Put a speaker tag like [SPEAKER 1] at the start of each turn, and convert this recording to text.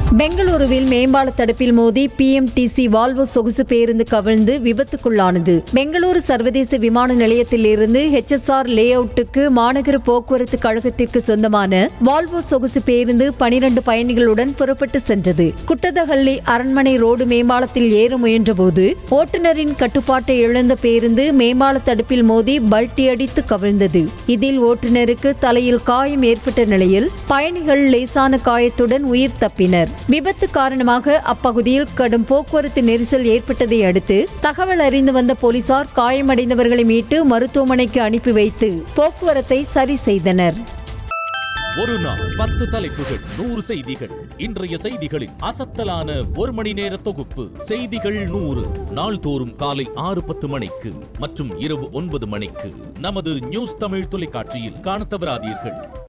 [SPEAKER 1] பெங்களூருவில் மேம்பால தடுப்பில் மோதி BMTC Volvo சொகுசு பேருந்து கவிழ்ந்து விபத்துக்குள்ளானது பெங்களூரு சர்வதேச விமான நிலையத்திலிருந்து ஹெச்எஸ்ஆர் லே அவுட்டுக்கு மாநகர போக்குவரத்து கழகத்திற்கு சொந்தமான வால்வோ சொகுசு பேருந்து பனிரண்டு பயணிகளுடன் புறப்பட்டு சென்றது குட்டதஹள்ளி அரண்மனை ரோடு மேம்பாலத்தில் ஏற முயன்றபோது ஓட்டுநரின் கட்டுப்பாட்டை இழந்த பேருந்து மேம்பால தடுப்பில் மோதி பல்ட்டியடித்து கவிழ்ந்தது இதில் ஓட்டுநருக்கு தலையில் காயம் ஏற்பட்ட நிலையில் பயணிகள் லேசான காயத்துடன் உயிர் தப்பினர் விபத்து காரணமாக அப்பகுதியில் கடும் போக்குவரத்து நெரிசல் ஏற்பட்டதை அடுத்து தகவல் அறிந்து வந்த போலீசார் காயமடைந்தவர்களை மீட்டு மருத்துவமனைக்கு அனுப்பி வைத்து போக்குவரத்தை சரி செய்தனர்
[SPEAKER 2] ஒரு நாள் பத்து தலைப்புகள் நூறு செய்திகள் இன்றைய செய்திகளின் அசத்தலான ஒரு மணி நேர தொகுப்பு செய்திகள் நூறு நாள்தோறும் காலை ஆறு பத்து மணிக்கு மற்றும் இரவு ஒன்பது மணிக்கு நமது நியூஸ் தமிழ் தொலைக்காட்சியில் காணத் தவறாதீர்கள்